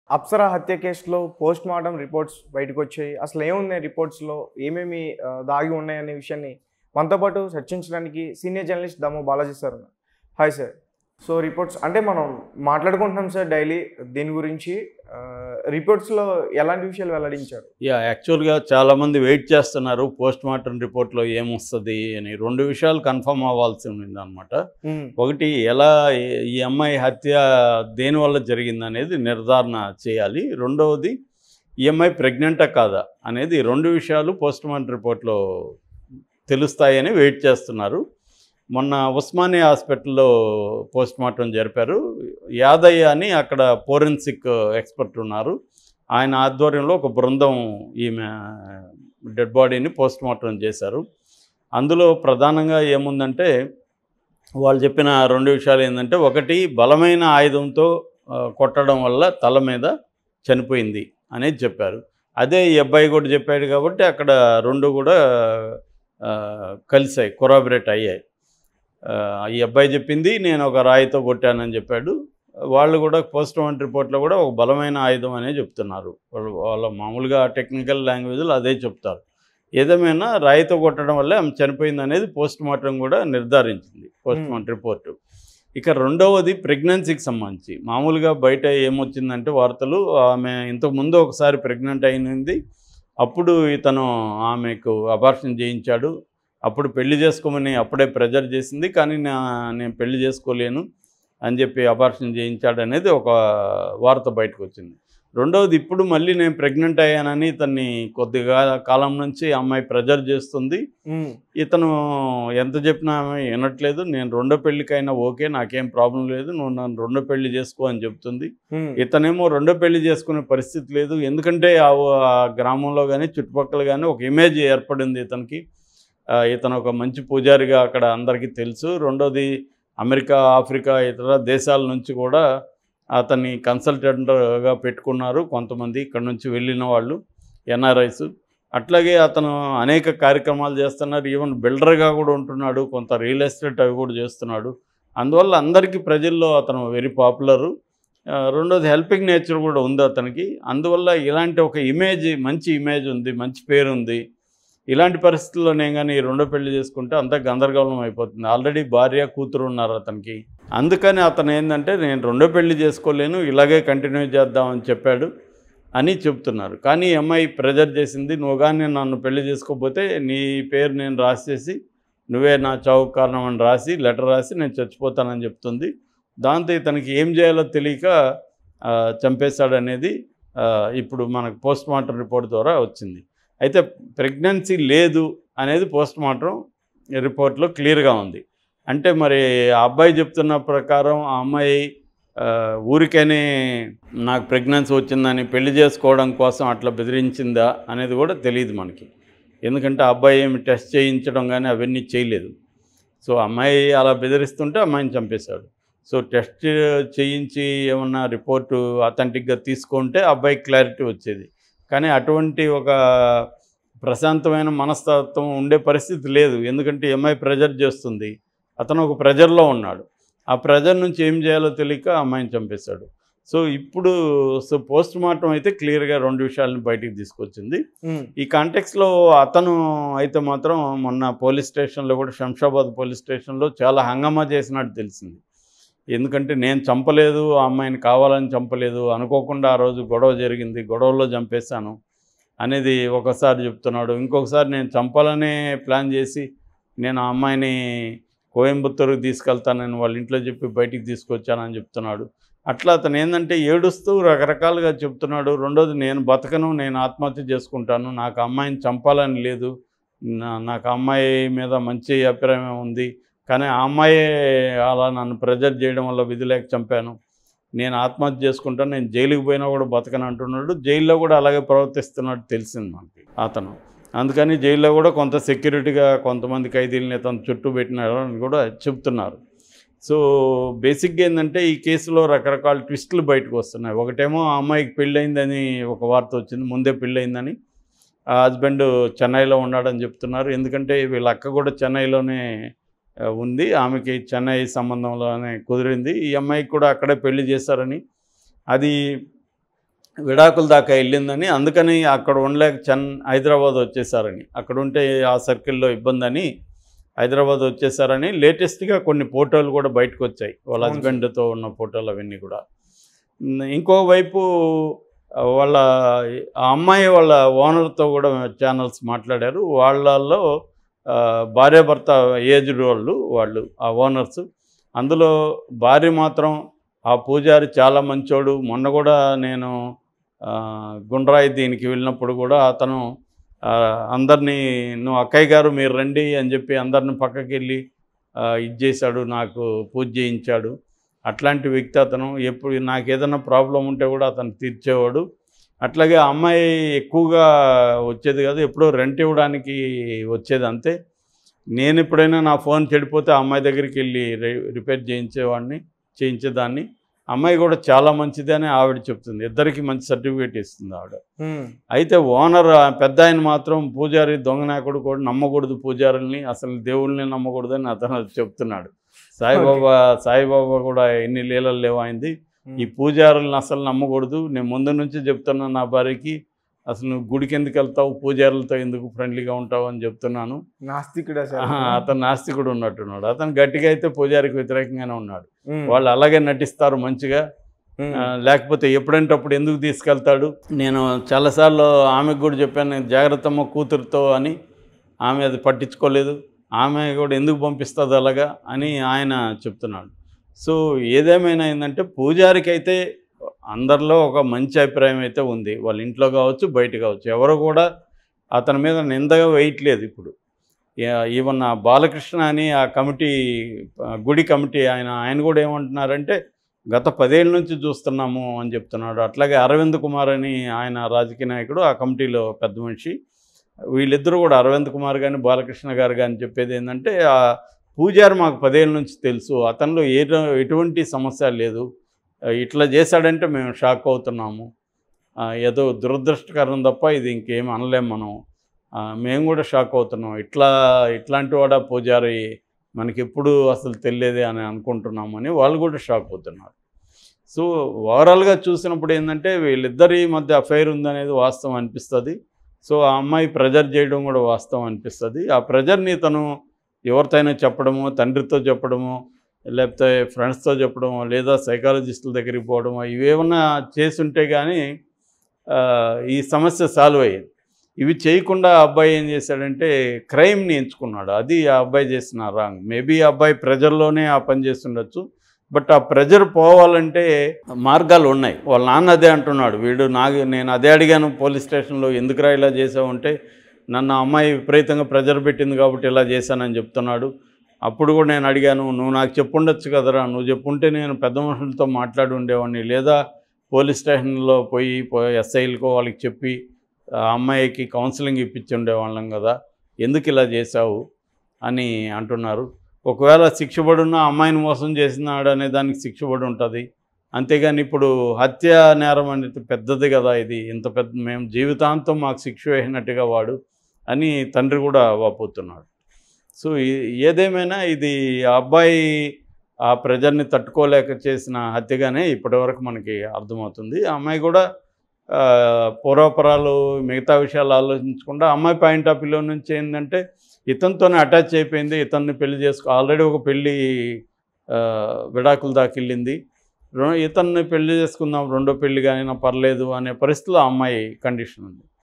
అప్సరా హత్య కేసులో post mortem reports బయటకు వచ్చాయి అసలు ఏమున్నాయి రిపోర్ట్స్లో ఏమేమి ఆ, దాగి ఉన్నాయనే విషయాన్ని మనతో పాటు చర్చించడానికి senior journalist Dammu Balaji sir ఉన్నారు హాయ్ సార్ సో రిపోర్ట్స్ అంటే మనం మాట్లాడుకుంటున్నాం సార్ డైలీ దీని గురించి రిపోర్ట్స్లో ఎలాంటి విషయాలు వెల్లడించారు యా యాక్చువల్గా చాలామంది వెయిట్ చేస్తున్నారు పోస్ట్ మార్టం రిపోర్ట్లో ఏమొస్తుంది అని రెండు విషయాలు కన్ఫర్మ్ అవ్వాల్సి ఉంది అనమాట ఒకటి ఎలా ఈ- ఈ అమ్మాయి హత్య దేనివల్ల జరిగింది అనేది నిర్ధారణ చేయాలి రెండవది ఈ అమ్మాయి ప్రెగ్నెంటా కాదా అనేది రెండు విషయాలు పోస్ట్ మార్టం రిపోర్ట్లో తెలుస్తాయని వెయిట్ చేస్తున్నారు మొన్న ఉస్మానియా హాస్పిటల్లో పోస్ట్ మార్టం జరిపారు యాదయ్య అని అక్కడ ఫోరెన్సిక్ ఎక్స్పర్ట్ ఉన్నారు ఆయన ఆధ్వర్యంలో ఒక బృందం ఈమె డెడ్ బాడీని పోస్ట్ మార్టం చేశారు అందులో ప్రధానంగా ఏముందంటే వాళ్ళు చెప్పిన రెండు విషయాలు ఏంటంటే ఒకటి బలమైన ఆయుధంతో ఆ, కొట్టడం వల్ల తల మీద చనిపోయింది అనేది చెప్పారు అదే ఈ అబ్బాయి కూడా చెప్పాడు కాబట్టి అక్కడ రెండు కూడా ఆ, కలిసాయి కొరాబరేట్ అయ్యాయి ఆ, ఈ అబ్బాయి చెప్పింది నేను ఒక రాయితో కొట్టానని చెప్పాడు వాళ్ళు కూడా పోస్ట్ మార్టం రిపోర్ట్లో కూడా ఒక బలమైన ఆయుధం అనే చెప్తున్నారు వాళ్ళు వాళ్ళ మామూలుగా టెక్నికల్ లాంగ్వేజ్లో అదే చెప్తారు ఏదేమైనా రాయితో కొట్టడం వల్లే ఆమె చనిపోయింది అనేది పోస్ట్ మార్టం కూడా నిర్ధారించింది పోస్ట్ మార్టం రిపోర్టు ఇక రెండవది ప్రెగ్నెన్సీకి సంబంధించి మామూలుగా బయట ఏమొచ్చిందంటే వార్తలు ఆమె ఇంతకు ముందు ఒకసారి ప్రెగ్నెంట్ అయినది అప్పుడు ఇతను ఆమెకు అబార్షన్ చేయించాడు అప్పుడు పెళ్లి చేసుకోమని అప్పుడే ప్రెజర్ చేసింది కానీ నా నేను పెళ్లి చేసుకోలేను అని చెప్పి అబార్షన్ చేయించాడు అనేది ఒక వార్త బయటకు వచ్చింది రెండవది ఇప్పుడు మళ్ళీ నేను ప్రెగ్నెంట్ అయ్యానని ఇతన్ని కొద్దిగా కాలం నుంచి ఆ అమ్మాయి ప్రెజర్ చేస్తుంది ఇతను ఎంత చెప్పినా ఆమె వినట్లేదు నేను రెండో పెళ్ళికైనా ఓకే నాకేం ప్రాబ్లం లేదు నువ్వు నన్ను రెండో పెళ్లి చేసుకో అని చెప్తుంది ఇతనేమో రెండో పెళ్లి చేసుకునే పరిస్థితి లేదు ఎందుకంటే ఆ ఆ గ్రామంలో కానీ చుట్టుపక్కల కానీ ఒక ఇమేజ్ ఏర్పడింది ఇతనికి ఆ, ఇతను ఒక మంచి పూజారిగా అక్కడ అందరికీ తెలుసు రెండోది అమెరికా ఆఫ్రికా ఇతర దేశాల నుంచి కూడా అతన్ని కన్సల్టెంట్గా పెట్టుకున్నారు కొంతమంది ఇక్కడ నుంచి వెళ్ళిన వాళ్ళు ఎన్ఆర్ఐస్ అట్లాగే అతను అనేక కార్యక్రమాలు చేస్తున్నారు ఈవెన్ బిల్డర్గా కూడా ఉంటున్నాడు కొంత రియల్ ఎస్టేట్ అవి కూడా చేస్తున్నాడు అందువల్ల అందరికీ ప్రజల్లో అతను వెరీ పాపులరు ఆ, రెండోది హెల్పింగ్ నేచర్ కూడా ఉంది అతనికి అందువల్ల ఇలాంటి ఒక ఇమేజ్ మంచి ఇమేజ్ ఉంది మంచి పేరు ఉంది ఇలాంటి పరిస్థితుల్లో నేను కానీ ఈ రెండో పెళ్లి చేసుకుంటే అంతా గందరగోళం అయిపోతుంది ఆల్రెడీ భార్య కూతురు ఉన్నారు అతనికి అందుకని అతను ఏంటంటే నేను రెండో పెళ్లి చేసుకోలేను ఇలాగే కంటిన్యూ చేద్దామని చెప్పాడు అని చెప్తున్నారు కానీ ఈ అమ్మాయి ప్రెజర్ చేసింది నువ్వు కానీ నన్ను పెళ్లి చేసుకోకపోతే నీ పేరు నేను రాసేసి నువ్వే నా చావు కారణం అని రాసి లెటర్ రాసి నేను చచ్చిపోతానని చెప్తుంది దాంతో ఇతనికి ఏం చేయాలో తెలియక ఆ, చంపేశాడనేది ఆ, ఇప్పుడు మనకు పోస్ట్ మార్టం రిపోర్ట్ ద్వారా వచ్చింది అయితే ప్రెగ్నెన్సీ లేదు అనేది పోస్ట్ మార్టం రిపోర్ట్లో క్లియర్గా ఉంది అంటే మరి ఆ అబ్బాయి చెప్తున్న ప్రకారం ఆ అమ్మాయి ఆ, ఊరికనే నాకు ప్రెగ్నెన్సీ వచ్చిందని పెళ్లి చేసుకోవడం కోసం అట్లా బెదిరించిందా అనేది కూడా తెలియదు మనకి ఎందుకంటే ఆ అబ్బాయి ఏమి టెస్ట్ చేయించడం కానీ అవన్నీ చేయలేదు సో అమ్మాయి అలా బెదిరిస్తుంటే అమ్మాయిని చంపేశాడు సో టెస్ట్ చేయించి ఏమన్నా రిపోర్టు అథెంటిక్గా తీసుకుంటే అబ్బాయికి క్లారిటీ వచ్చేది కానీ అటువంటి ఒక ప్రశాంతమైన మనస్తత్వం ఉండే పరిస్థితి లేదు ఎందుకంటే ఈ అమ్మాయి ప్రెజర్ చేస్తుంది అతను ఒక ప్రెజర్లో ఉన్నాడు ఆ ప్రెజర్ నుంచి ఏం చేయాలో తెలియక ఆ అమ్మాయిని చంపేశాడు సో ఇప్పుడు సో పోస్ట్ మార్టం అయితే క్లియర్గా రెండు విషయాలను బయటికి తీసుకొచ్చింది ఈ కాంటెక్స్లో అతను అయితే మాత్రం మొన్న పోలీస్ స్టేషన్లో కూడా శంషాబాద్ పోలీస్ స్టేషన్లో చాలా హంగామా చేసినట్టు తెలిసింది ఎందుకంటే నేను చంపలేదు ఆ అమ్మాయిని కావాలని చంపలేదు అనుకోకుండా ఆ రోజు గొడవ జరిగింది గొడవలో చంపేశాను అనేది ఒకసారి చెప్తున్నాడు ఇంకొకసారి నేను చంపాలనే ప్లాన్ చేసి నేను ఆ అమ్మాయిని కోయంబత్తూరుకి తీసుకెళ్తానని వాళ్ళ ఇంట్లో చెప్పి బయటికి తీసుకొచ్చానని చెప్తున్నాడు అట్లా అతను ఏంటంటే ఏడుస్తూ రకరకాలుగా చెప్తున్నాడు రెండోది నేను బతకను నేను ఆత్మహత్య చేసుకుంటాను నాకు ఆ అమ్మాయిని చంపాలని లేదు నా- నాకు ఆ అమ్మాయి మీద మంచి అభిప్రాయం ఉంది కానీ ఆ అమ్మాయి అలా నన్ను ప్రెజర్ చేయడం వల్ల విధి లేక చంపాను నేను ఆత్మహత్య చేసుకుంటాను నేను జైలుకి పోయినా కూడా బతకను అంటున్నాడు జైల్లో కూడా అలాగే ప్రవర్తిస్తున్నట్టు తెలిసింది మనకి అతను అందుకని జైల్లో కూడా కొంత సెక్యూరిటీగా కొంతమంది ఖైదీలని అతను చుట్టూ పెట్టినారు అని కూడా చెప్తున్నారు సో బేసిక్గా ఏంటంటే ఈ కేసులో రకరకాల ట్విస్టులు బయటకు వస్తున్నాయి ఒకటేమో ఆ అమ్మాయికి పెళ్ళయిందని ఒక వార్త వచ్చింది ముందే పెళ్ళయిందని ఆ హస్బెండ్ చెన్నైలో ఉన్నాడని చెప్తున్నారు ఎందుకంటే వీళ్ళ అక్క కూడా చెన్నైలోనే ఆ, ఉంది ఆమెకి చెన్నై సంబంధంలోనే కుదిరింది ఈ అమ్మాయికి కూడా అక్కడే పెళ్లి చేశారని అది విడాకుల దాకా వెళ్ళిందని అందుకని అక్కడ ఉండలేక చెన్ హైదరాబాద్ వచ్చేసారని అక్కడ ఉంటే ఆ సర్కిల్లో ఇబ్బంది అని హైదరాబాద్ వచ్చేసారని లేటెస్ట్గా కొన్ని ఫోటోలు కూడా బయటకు వచ్చాయి వాళ్ళ అవును సార్. హస్బెండ్తో ఉన్న ఫోటోలు అవన్నీ కూడా ఉమ్, ఇంకో వైపు ఆ, వాళ్ళ ఆ అమ్మాయి వాళ్ళ ఓనర్తో కూడా ఛానల్స్ మాట్లాడారు వాళ్ళల్లో ఆ, భార్యాభర్త ఏజ్డ్ వాళ్ళు వాళ్ళు ఆ ఓనర్స్ అందులో భార్య మాత్రం ఆ పూజారి చాలా మంచోడు మొన్న కూడా నేను ఆ, గుండ్రాయి దీనికి వెళ్ళినప్పుడు కూడా అతను ఆ, అందరినీ నువ్వు అక్కయ్య గారు మీరు రండి అని చెప్పి అందరిని పక్కకి వెళ్ళి ఆ, ఇది చేశాడు నాకు పూజ చేయించాడు అట్లాంటి వ్యక్తి అతను ఎప్పుడు నాకు ఏదైనా ప్రాబ్లం ఉంటే కూడా అతను తీర్చేవాడు అట్లాగే ఆ అమ్మాయి ఎక్కువగా వచ్చేది కాదు ఎప్పుడో రెంట్ ఇవ్వడానికి వచ్చేది అంతే నేను ఎప్పుడైనా నా ఫోన్ చెడిపోతే ఆ అమ్మాయి దగ్గరికి వెళ్ళి రి- రిపేర్ చేయించేవాడిని చేయించేదాన్ని అమ్మాయి కూడా చాలా మంచిది అని ఆవిడ చెప్తుంది ఇద్దరికి మంచి సర్టిఫికేట్ ఇస్తుంది ఆవిడ ఉమ్, అయితే ఓనర్ ఆ పెద్ద ఆయన మాత్రం పూజారి దొంగనాకుడు కూడా నమ్మకూడదు పూజారుల్ని అసలు దేవుళ్ళని నమ్మకూడదు అని అతను చెప్తున్నాడు సాయిబాబా సాయిబాబా కూడా ఎన్ని లీలలు లేవు ఆయనది ఉమ్, ఈ పూజారులను అసలు నమ్మకూడదు నేను ముందు నుంచి చెప్తున్నాను నా భార్యకి అసలు నువ్వు గుడికి ఎందుకు వెళ్తావు పూజారులతో ఎందుకు ఫ్రెండ్లీగా ఉంటావు అని చెప్తున్నాను నాస్తికుడా సార్ ఆహా, అతను నాస్తికుడు ఉన్నట్టున్నాడు అతను గట్టిగా అయితే పూజారికి వ్యతిరేకంగానే ఉన్నాడు ఉమ్, వాళ్ళు అలాగే నటిస్తారు మంచిగా ఉమ్, ఆ, లేకపోతే ఎప్పుడంటే అప్పుడు ఎందుకు తీసుకెళ్తాడు నేను చాలాసార్లు ఆమెకు కూడా చెప్పాను "నేను జాగ్రత్తమ్మ కూతురుతో అని ఆమె అది పట్టించుకోలేదు ఆమె కూడా ఎందుకు పంపిస్తుంది అలాగా అని ఆయన చెప్తున్నాడు సో ఏదేమైనా ఏంటంటే పూజారికి అయితే అందరిలో ఒక మంచి అభిప్రాయం అయితే ఉంది వాళ్ళ ఇంట్లో కావచ్చు బయట కావచ్చు ఎవరు కూడా అతని మీద నిందగా వేయట్లేదు ఇప్పుడు యా- ఈవెన్ ఆ బాలకృష్ణ అని ఆ కమిటీ ఆ గుడి కమిటీ ఆయన ఆయన కూడా ఏమంటున్నారంటే గత పదేళ్ళ నుంచి చూస్తున్నాము అని చెప్తున్నాడు అట్లాగే అరవింద్ కుమార్ అని ఆయన రాజకీయ నాయకుడు ఆ కమిటీలో పెద్ద మనిషి వీళ్ళిద్దరూ కూడా అరవింద్ కుమార్ కానీ బాలకృష్ణ గారు కానీ చెప్పేది ఏంటంటే ఆ పూజారి మాకు పదేళ్ళ నుంచి తెలుసు అతనిలో ఏ ఎటువంటి సమస్య లేదు ఇట్లా చేశాడంటే మేము షాక్ అవుతున్నాము ఆ, ఏదో దురదృష్టకరం తప్ప ఇది ఇంకేం అనలేం మనం ఆ, మేము కూడా షాక్ అవుతున్నాం ఇట్లా ఇట్లాంటి వాడా పూజారి మనకి ఎప్పుడు అసలు తెలియదే అని అనుకుంటున్నామని వాళ్ళు కూడా షాక్ అవుతున్నారు సో ఓవరాల్గా చూసినప్పుడు ఏంటంటే వీళ్ళిద్దరి మధ్య అఫైర్ ఉందనేది వాస్తవం అనిపిస్తుంది సో ఆ అమ్మాయి ప్రెజర్ చేయడం కూడా వాస్తవం అనిపిస్తుంది ఆ ప్రెజర్ని తను ఎవరితోనైనా చెప్పడము తండ్రితో చెప్పడము లేకపోతే ఫ్రెండ్స్తో చెప్పడము లేదా సైకాలజిస్టుల దగ్గరికి పోవడము ఇవేమన్నా చేసుంటే కానీ ఆ, ఈ సమస్య సాల్వ్ అయ్యేది ఇవి చేయకుండా ఆ అబ్బాయి ఏం చేశాడంటే క్రైమ్ని ఎంచుకున్నాడు అది ఆ అబ్బాయి చేసిన రాంగ్ మేబీ ఆ అబ్బాయి ప్రెజర్లోనే ఆ పని చేస్తుండొచ్చు బట్ ఆ ప్రెజర్ పోవాలంటే మార్గాలు ఉన్నాయి వాళ్ళ నాన్న అదే అంటున్నాడు వీడు నాకు నేను అదే అడిగాను పోలీస్ స్టేషన్లో ఎందుకురా ఇలా చేసావంటే నన్ను ఆ అమ్మాయి విపరీతంగా ప్రెజర్ పెట్టింది కాబట్టి ఇలా చేశానని చెప్తున్నాడు అప్పుడు కూడా నేను అడిగాను నువ్వు నాకు చెప్పుండొచ్చు కదరా నువ్వు చెప్పుంటే నేను పెద్ద మనుషులతో మాట్లాడి ఉండేవాడిని లేదా పోలీస్ స్టేషన్లో పోయి ఎస్ఐలకో వాళ్ళకి చెప్పి ఆ అమ్మాయికి కౌన్సిలింగ్ ఇప్పించి ఉండేవాళ్ళం కదా ఎందుకు ఇలా చేశావు అని అంటున్నారు ఒకవేళ శిక్షపడి ఉన్న అమ్మాయిని మోసం చేసినాడు అనే దానికి శిక్షపడి ఉంటుంది అంతేగాని ఇప్పుడు హత్య నేరం అనేది పెద్దది కదా ఇది ఇంత పెద్ద మేము జీవితాంతం మాకు శిక్ష వేసినట్టుగా వాడు అని తండ్రి కూడా వాపోతున్నాడు సో ఈ- ఏదేమైనా ఇది ఆ అబ్బాయి ఆ ప్రెజర్ని తట్టుకోలేక చేసిన హత్యగానే ఇప్పటివరకు మనకి అర్థమవుతుంది ఆ అమ్మాయి కూడా ఆ, పూర్వపరాలు మిగతా విషయాలు ఆలోచించకుండా అమ్మాయి పాయింట్ ఆఫ్ వ్యూలో నుంచి ఏంటంటే ఇతనితోనే అటాచ్ అయిపోయింది ఇతన్ని పెళ్లి చేసుకో ఆల్రెడీ ఒక పెళ్ళి ఆ, విడాకుల దాకా వెళ్ళింది రో- ఇతన్ని పెళ్లి చేసుకుందాం రెండో పెళ్లి కానీ పర్లేదు అనే పరిస్థితిలో ఆ అమ్మాయి కండిషన్ ఉంది